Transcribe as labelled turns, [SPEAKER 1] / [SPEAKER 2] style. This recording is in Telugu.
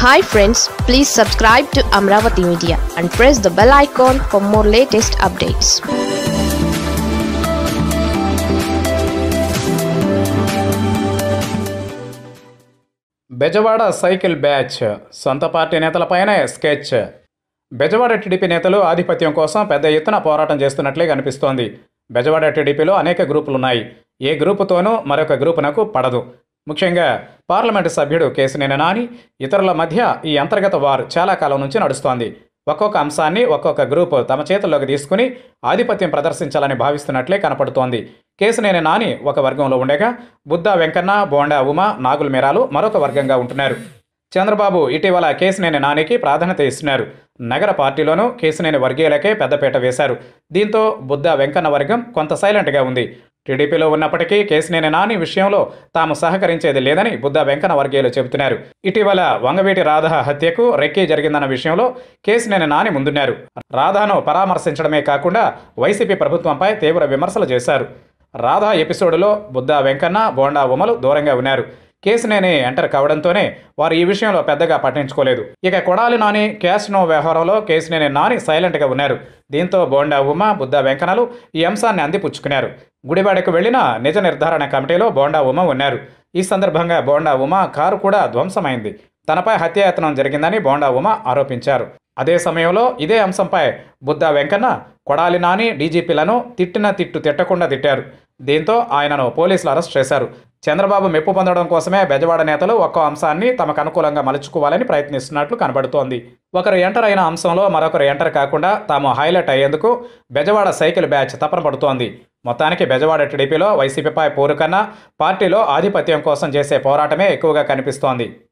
[SPEAKER 1] hi friends please subscribe to Amaravati media and press the bell icon for more latest updates
[SPEAKER 2] Bezawada cycle batch సొంత పార్టీ నేతలపైనే స్కెచ్ బెజవాడ టీడీపీ నేతలు ఆధిపత్యం కోసం పెద్ద ఎత్తున పోరాటం చేస్తున్నట్లే కనిపిస్తోంది బెజవాడ టీడీపీలో అనేక గ్రూపులు ఉన్నాయి ఏ గ్రూపుతోనూ మరొక గ్రూపునకు పడదు ముఖ్యంగా పార్లమెంటు సభ్యుడు కేసినేని నాని ఇతరుల మధ్య ఈ అంతర్గత వార్ చాలా కాలం నుంచి నడుస్తోంది ఒక్కొక్క అంశాన్ని ఒక్కొక్క గ్రూపు తమ చేతుల్లోకి తీసుకుని ఆధిపత్యం ప్రదర్శించాలని భావిస్తున్నట్లే కనపడుతోంది కేసినేని నాని ఒక వర్గంలో ఉండగా బుద్ధా వెంకన్న బోండా ఉమ నాగుల మీరాలు మరొక వర్గంగా ఉంటున్నారు చంద్రబాబు ఇటీవల కేసినేని నానికి ప్రాధాన్యత ఇస్తున్నారు నగర పార్టీలోనూ కేసినేని వర్గీయులకే పెద్దపీట వేశారు దీంతో బుద్ధా వెంకన్న వర్గం కొంత సైలెంట్గా ఉంది టీడీపీలో ఉన్నప్పటికీ కేసినేని నాని విషయంలో తాము సహకరించేది లేదని బుద్ధా వెంకన్న వర్గీయులు చెబుతున్నారు ఇటీవల వంగవీటి రాధ హత్యకు రెక్కీ జరిగిందన్న విషయంలో కేసినేని నాని ముందున్నారు రాధాను పరామర్శించడమే కాకుండా వైసీపీ ప్రభుత్వంపై తీవ్ర విమర్శలు చేశారు రాధా ఎపిసోడ్లో బుద్ధా వెంకన్న బోండా ఉమలు దూరంగా ఉన్నారు కేసునేని ఎంటర్ కావడంతోనే వారు ఈ విషయంలో పెద్దగా పట్టించుకోలేదు ఇక కొడాలి నాని క్యాష్నో వ్యవహారంలో కేసునేని నాని సైలెంట్గా ఉన్నారు దీంతో బోండా ఉమ బుద్ధా వెంకన్నలు ఈ అంశాన్ని అందిపుచ్చుకున్నారు గుడివాడకు వెళ్లిన నిజ నిర్ధారణ కమిటీలో బోండా ఉమ ఉన్నారు ఈ సందర్భంగా బోండా ఉమ కారు కూడా ధ్వంసమైంది తనపై హత్యాయత్నం జరిగిందని బోండా ఉమ ఆరోపించారు అదే సమయంలో ఇదే అంశంపై బుద్ధా వెంకన్న కొడాలి నాని డీజీపీలను తిట్టిన తిట్టు తిట్టకుండా తిట్టారు దీంతో ఆయనను పోలీసులు అరెస్ట్ చేశారు చంద్రబాబు మెప్పు పొందడం కోసమే బెజవాడ నేతలు ఒక్కో అంశాన్ని తమకు అనుకూలంగా మలుచుకోవాలని ప్రయత్నిస్తున్నట్లు కనబడుతోంది ఒకరు ఎంటర్ అయిన అంశంలో మరొకరు ఎంటర్ కాకుండా తాము హైలైట్ అయ్యేందుకు బెజవాడ సైకిల్ బ్యాచ్ తపన పడుతోంది మొత్తానికి బెజవాడ టీడీపీలో వైసీపీపై పోరు కన్నా పార్టీలో ఆధిపత్యం కోసం చేసే పోరాటమే ఎక్కువగా కనిపిస్తోంది